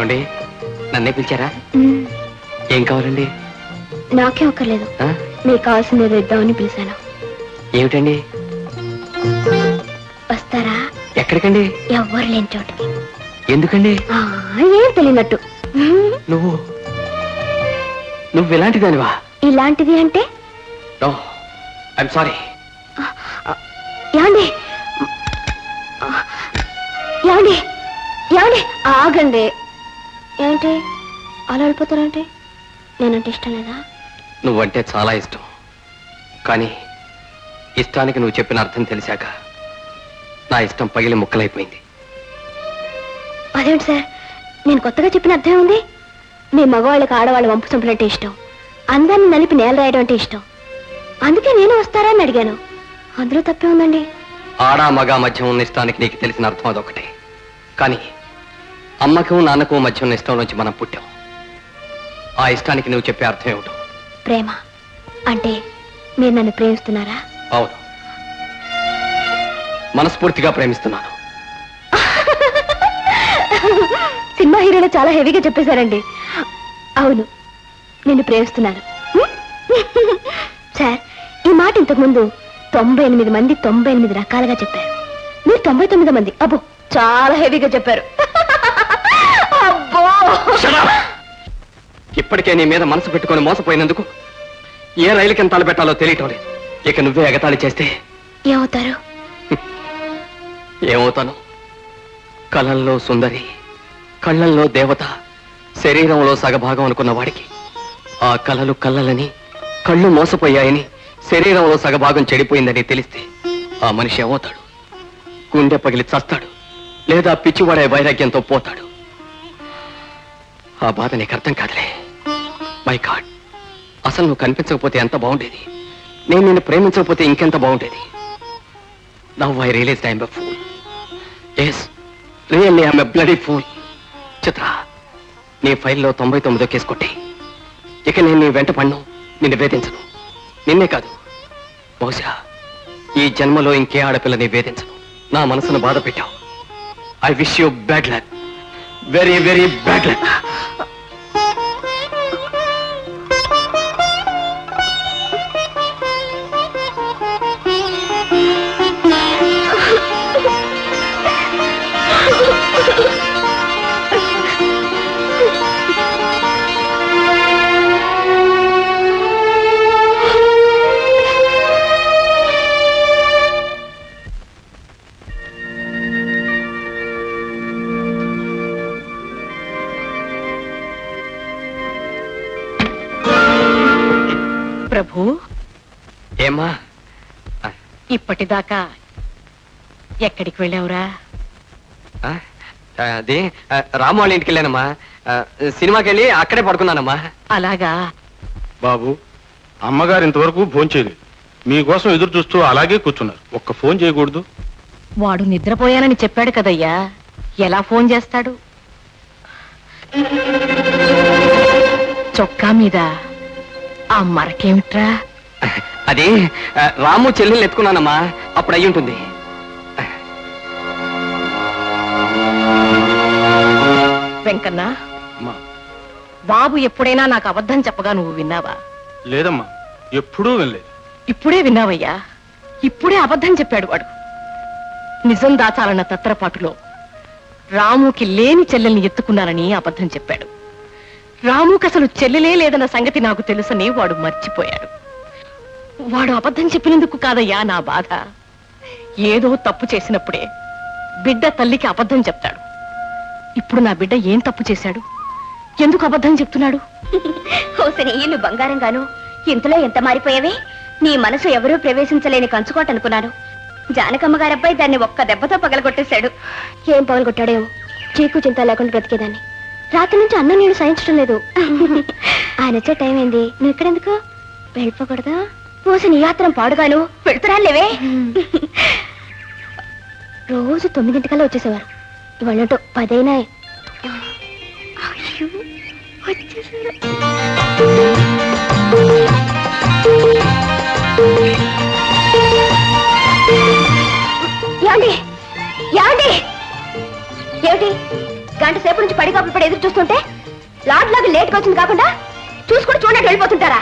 ఏమండి నన్నే పిలిచారా మ్మ్. ఏం కావాలండి నాకే ఒక్కర్లేదు ఆ? మీకు కావాల్సింది ఏదో ఇద్దామని పిలిచాను ఏమిటండి వస్తారా ఎక్కడికండి ఎవ్వరు లేని చోటుకి ఎందుకండి ఆ, ఏం తెలియనట్టు నువ్వు నువ్వు ఇలాంటి దానివా ఇలాంటిది అంటే నో ఐఎమ్ సారీ ఏమండి ఏమండి ఏమండి ఆగండి ఏంటి అలా వెళ్ళిపోతారంటే నేనంటే ఇష్టం లేదా నువ్వంటే చాలా ఇష్టం కానీ ఇష్టానికి నువ్వు చెప్పిన అర్థం తెలిసాక నా ఇష్టం పగిలి ముక్కలైపోయింది అదేంటి సార్ నేను కొత్తగా చెప్పిన అర్థం ఉంది మీ మగవాళ్ళకి ఆడవాళ్ళు వంపు చంపినట్టే ఇష్టం అందరిని నలిపి నేల రాయడం అంటే ఇష్టం అందుకే నేను వస్తారా అని అడిగాను అందులో తప్పే ఉందండి ఆడా మగ మధ్య ఉన్న ఇష్టానికి నీకు తెలిసిన అర్థం అదొకటే కానీ అమ్మకు నాన్నకు మధ్య ఉన్న ఇష్టం నుంచి మనం పుట్టాం ఆ ఇష్టానికి నువ్వు చెప్పే అర్థం ఏమిటో ప్రేమ అంటే మీరు నన్ను ప్రేమిస్తున్నారా అవును మనస్ఫూర్తిగా ప్రేమిస్తున్నాను సినిమా హీరోలు చాలా హెవీగా చెప్పేశారండి అవును నిన్ను ప్రేమిస్తున్నాను హ్మ్? సార్ ఈ మాట ఇంతకు ముందు తొంభై ఎనిమిది మంది తొంభై ఎనిమిది రకాలుగా చెప్పారు మీరు తొంభై తొమ్మిది మంది అబ్బో చాలా హెవీగా చెప్పారు అబ్బో Shut up! ఇప్పటికే నీ మీద మనసు పెట్టుకొని మోసపోయినందుకు ఏ రైలుకి ఎంత పెట్టాలో తెలియటం లేదు ఇక నువ్వే ఎగతాళి చేస్తే ఏమవుతారు ఏమవుతాను కళల్లో సుందరి కళ్ళల్లో దేవత శరీరంలో సగభాగం అనుకున్న వాడికి ఆ కళలు కళ్ళలని కళ్ళు మోసపోయాయని శరీరంలో సగభాగం చెడిపోయిందని తెలిస్తే ఆ మనిషి ఏమవుతాడు గుండె పగిలి చస్తాడు లేదా పిచ్చివాడే వైరాగ్యంతో పోతాడు ఆ బాధ నీకు అర్థం కాదులే మై గాడ్ అసలు నువ్వు కనిపించకపోతే ఎంత బాగుండేది నేను నిన్ను ప్రేమించకపోతే ఇంకెంత బాగుండేది now I realize I'm a fool yes really I'm a bloody fool చిత్ర నీ ఫైల్లో తొంభై తొమ్మిదో కేసు కొట్టి ఇక నేను నీ వెంట పన్ను నిన్ను వేధించను నిన్నే కాదు బహుశా ఈ జన్మలో ఇంకే ఆడపిల్లని వేధించను నా మనసును బాధ పెట్టావు I wish you bad luck very very bad luck Prabhu ఏమ్మా ఇప్పటిదాకా ఎక్కడికి వెళ్ళావురా ఆ, అది ఆ, రాము వాళ్ళ ఇంటికి వెళ్ళానమ్మా ఆ, సినిమాకి వెళ్ళి అక్కడే పడుకున్నానమ్మా అలాగా బాబు అమ్మగారు ఇంతవరకు ఫోన్ చేయలేదు మీకోసం ఎదురు చూస్తూ అలాగే కూర్చున్నారు ఒక్క ఫోన్ చేయకూడదు వాడు నిద్రపోయానని చెప్పాడు కదయ్యా ఎలా ఫోన్ చేస్తాడు చొక్కా మీద ఆ మరకేమిట్రా అది ఆ, రాము చెల్లెల్ని ఎత్తుకున్నానమ్మా అప్పుడు అయ్యి ఉంటుంది వెంకన్న అమ్మా బాబు ఎప్పుడైనా నాకు అబద్ధం చెప్పగా నువ్వు విన్నావా లేదమ్మా ఎప్పుడూ వినలేదు ఇప్పుడే విన్నావయ్యా ఇప్పుడే అబద్ధం చెప్పాడు వాడు నిజం దాచాలన్న తత్తరపాటులో రాముకి లేని చెల్లెల్ని ఎత్తుకున్నానని అబద్ధం చెప్పాడు రాముకి అసలు చెల్లెలే లేదన్న సంగతి నాకు తెలుసని వాడు మర్చిపోయాడు వాడు అబద్ధం చెప్పినందుకు కాదయ్యా నా బాధ ఏదో తప్పు చేసినప్పుడే బిడ్డ తల్లికి అబద్ధం చెప్తాడు ఇప్పుడు నా బిడ్డ ఏం తప్పు చేశాడు ఎందుకు అబద్ధం చెప్తున్నాడు హోసని ఇల్లు బంగారం గాను ఇంతలో ఎంత మారిపోయావే నీ మనసు ఎవరూ ప్రవేశించలేని కంచుకోట అనుకున్నాను జానకమ్మ గారబ్బాయి దాన్ని ఒక్క దెబ్బతో పగలగొట్టేశాడు ఏం పగలగొట్టాడేమో చీకు చింత లేకుండా బ్రతికేదాన్ని రాత్రి నుంచి అన్నం నేను సహించడం లేదు ఆయన వచ్చే టైం ఏంది నువ్వు ఇక్కడెందుకు వెళ్ళిపోకూడదా పోసి నీ యాత్రం పాడుగాను వెళ్తురాలేవే రోజు తొమ్మిదింటికల్లా వచ్చేసేవారు ఇవాళ పదైనా అయ్యో వచ్చేసారు యాండి యాండి ఏమిటి గంట సేపు నుంచి పడిగాపులు పడి ఎదురు చూస్తుంటే వచ్చింది కాకుండా చూసుకుని చూడట్టు వెళ్ళిపోతుంటారా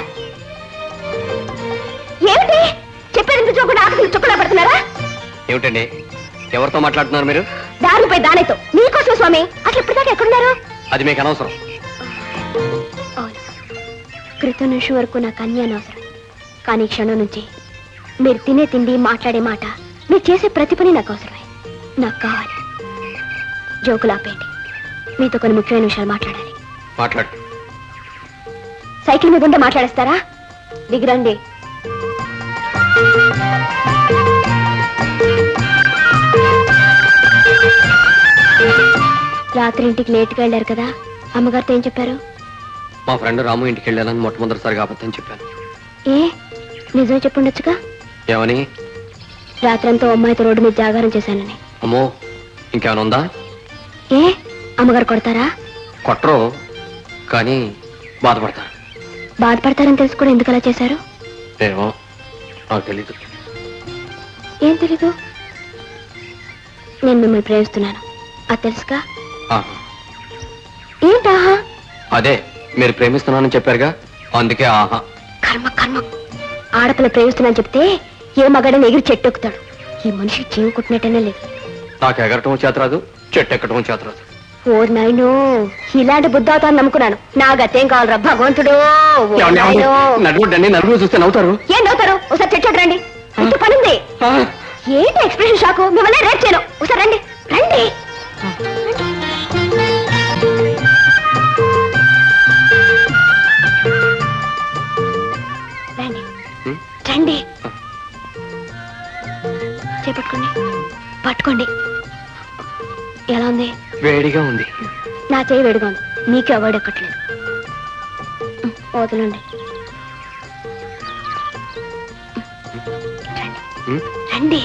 ఏమిటి చెప్పేది ఎందుకు చూడకుండా ఆకలి చుక్కలా పడుతున్నారా ఏమిటండి ఎవరితో మాట్లాడుతున్నారు మీరు దారిపై దానితో నీకోసం స్వామి అసలు ఇప్పటిదాకా ఎక్కడున్నారు అది మీకు అనవసరం అవును క్రితం నిమిషం వరకు నాకు అన్ని అనవసరం కానీ ఈ క్షణం నుంచి మీరు తినే తిండి మాట్లాడే మాట మీరు చేసే ప్రతి పని నాకు అవసరమే నాకు కావాలి జోకులు ఆపేయండి మీతో కొన్ని ముఖ్యమైన విషయాలు మాట్లాడాలి మాట్లాడు సైకిల్ మీద ఉంటే మాట్లాడేస్తారా దిగిరండి రాత్రి ఇంటికి లేట్గా వెళ్ళారు కదా అమ్మగారితో ఏం చెప్పారు మా ఫ్రెండ్ రాము ఇంటికి వెళ్ళానని మొట్టమొదటిసారిగా అబద్ధం చెప్పాను ఏ నిజమే చెప్పుండొచ్చుగా ఏమని రాత్రంతా ఓ అమ్మాయితో రోడ్డు మీద జాగారం చేశానని అమ్మో ఇంకేమైనా ఉందా ఏ అమ్మగారు కొడతారా కొట్టరు కానీ బాధపడతాను బాధపడతారని తెలుసు కూడా ఎందుకు అలా చేశారు ఏమో నాకు తెలీదు ఏం తెలీదు నేను మిమ్మల్ని ప్రేమిస్తున్నాను అది తెలుసుగా ఆహా. ఏంటాహా అదే మీరు ప్రేమిస్తున్నానని చెప్పారుగా అందుకే ఆహా కర్మ కర్మ ఆడపిల్ల ప్రేమిస్తున్నాను చెప్తే ఏ మగాడని ఎగిరి చెట్టు ఎక్కుతాడు ఈ మనిషికి జీవం కుట్టినట్టనే లేదు నాకు ఎగరటం చేతరాదు చెట్టు ఎక్కటం చేతరాదు ఓ నాయనో ఇలాంటి బుద్ధి అవుతాను నమ్ముకున్నాను నా గతేం కావాలరా భగవంతుడు ఓ నాయనో. నడుముడండి నలుగురు చూస్తే నవ్వుతారు ఏం నవ్వుతారు ఒకసారి చెట్టు రండి అంత పనుంది ఆ, ఏంటి ఎక్స్ప్రెషన్ షాకు మిమ్మల్ని రేట్ చేయను ఒకసారి రండి రండి రండి ఉం? రండి చేపట్టుకోండి పట్టుకోండి ఎలా ఉంది వేడిగా ఉంది నా చేయి వేడిగా ఉంది మీకే అవార్డు ఎక్కట్లేదు ఉం, వదలండి రండి ఉం? రండి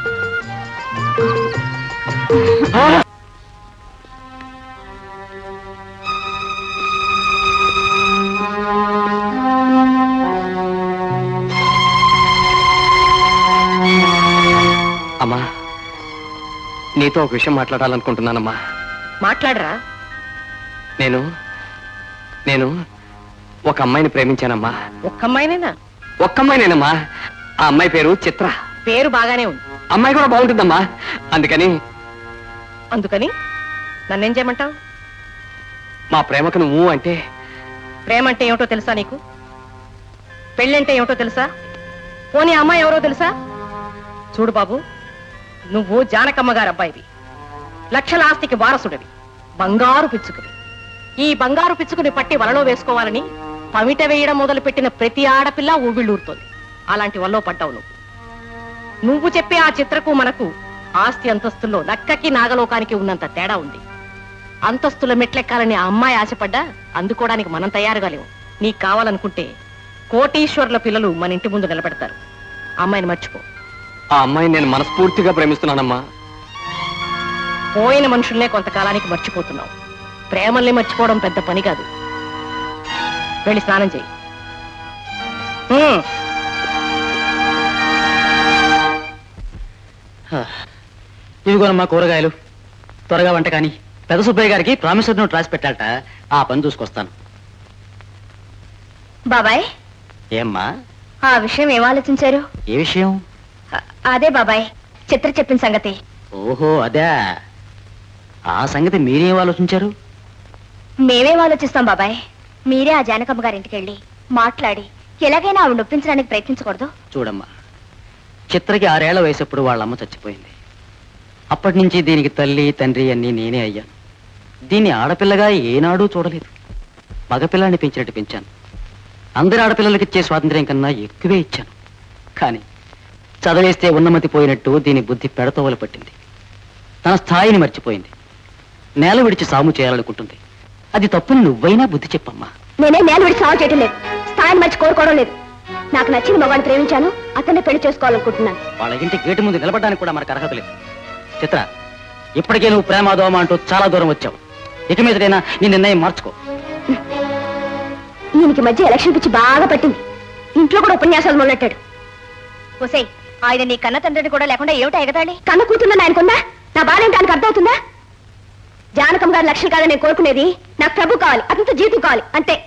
అమ్మా నీతో ఒక విషయం మాట్లాడాలనుకుంటున్నానమ్మా మాట్లాడరా నేను నేను ఒక అమ్మాయిని ప్రేమించానమ్మా ఒక్క అమ్మాయినేనా ఒక్క అమ్మాయినేనమ్మా ఆ అమ్మాయి పేరు చిత్ర పేరు బాగానే ఉంది అమ్మాయి కూడా బాగుంటుందమ్మా అందుకని అందుకని నన్నేం చేయమంటావు మా ప్రేమకు నువ్వు అంటే ప్రేమ అంటే ఏమిటో తెలుసా నీకు పెళ్ళంటే ఏమిటో తెలుసా పోనీ ఆ అమ్మాయి ఎవరో తెలుసా చూడు బాబు నువ్వు జానకమ్మ గారి అబ్బాయివి లక్షల ఆస్తికి వారసుడివి బంగారు పిచ్చుకుని ఈ బంగారు పిచ్చుకుని పట్టి వలలో వేసుకోవాలని పమిట వేయడం మొదలు పెట్టిన ప్రతి ఆడపిల్ల ఊబిళ్ళూరుతోంది అలాంటి వల్లో పడ్డావు నువ్వు నువ్వు చెప్పే ఆ చిత్రకు మనకు ఆస్తి అంతస్తుల్లో నక్కకి నాగలోకానికి ఉన్నంత తేడా ఉంది అంతస్తుల మెట్లెక్కాలని ఆ అమ్మాయి ఆశపడ్డా అందుకోవడానికి మనం తయారుగా లేవు నీకు కావాలనుకుంటే కోటీశ్వర్ల పిల్లలు మన ఇంటి ముందు నిలబెడతారు ఆ అమ్మాయిని మర్చిపో ఆ అమ్మాయిని నేను మనస్ఫూర్తిగా ప్రేమిస్తున్నానమ్మా పోయిన మనుషుల్నే కొంతకాలానికి మర్చిపోతున్నావు ప్రేమల్ని మర్చిపోవడం పెద్ద పని కాదు వెళ్ళి స్నానం చేయి హ్మ్. ఇదిగోనమ్మా కూరగాయలు త్వరగా వంట కానీ పెద్ద సుబ్బయ్య గారికి ప్రామిసర్ నోట్ రాసి పెట్టాలట ఆ పని చూసుకొస్తాను బాబాయ్ ఏమ్మా ఆ విషయం ఏం ఆలోచించారు ఏ విషయం అ- అదే బాబాయ్ చిత్ర చెప్పిన సంగతి ఓహో అదే ఆ సంగతి మీరేం ఆలోచించారు మేమేం ఆలోచిస్తాం బాబాయ్ మీరే ఆ జానకమ్మ గారింటికి వెళ్ళి మాట్లాడి ఎలాగైనా ఆవిడ నొప్పించడానికి ప్రయత్నించకూడదు చూడమ్మా చిత్రకి ఆరేళ్ల వయసప్పుడు వాళ్ళ అమ్మ చచ్చిపోయింది అప్పటి నుంచి దీనికి తల్లి తండ్రి అన్నీ నేనే అయ్యాను దీన్ని ఆడపిల్లగా ఏనాడూ చూడలేదు మగపిల్లాన్ని పెంచినట్టు పెంచాను అందరి ఆడపిల్లలకి ఇచ్చే స్వాతంత్ర్యం కన్నా ఎక్కువే ఇచ్చాను కానీ చదివేస్తే ఉన్నమతి పోయినట్టు దీని బుద్ధి పెడతోవలు పట్టింది తన స్థాయిని మర్చిపోయింది నేల విడిచి సాము చేయాలనుకుంటుంది అది తప్పుని నువ్వైనా బుద్ధి చెప్పమ్మా నేనే నేల విడి సాగు చేయటం లేదు స్థాయిని మర్చి కోరుకోవడం లేదు నాకు నచ్చిన మగవాడిని ప్రేమించాను అతన్ని పెళ్లి చేసుకోవాలనుకుంటున్నాను వాళ్ళ ఇంటి గేటు ముందు నిలబడడానికి కూడా మనకు అర్హత లేదు చిత్ర ఇప్పటికే నువ్వు ప్రేమ దోమ అంటూ చాలా దూరం వచ్చావు ఇక మీదటైనా నీ నిర్ణయం మార్చుకో ఈయనకి మధ్య ఎలక్షన్ పిచ్చి బాగా పట్టింది ఇంట్లో కూడా ఉపన్యాసాలు మొదలెట్టాడు ఒసే ఆయన నీ కన్న తండ్రిని కూడా లేకుండా ఏమిటా ఎగతాళి కన్న కూతున్న ఆయనకుందా నా బాధ ఏంటి ఆయనకు అర్థమవుతుందా జానకం గారి లక్ష్యం కాదని నేను కోరుకునేది నాకు ప్రభు కావాలి అతనితో జీవితం కావాలి అంతే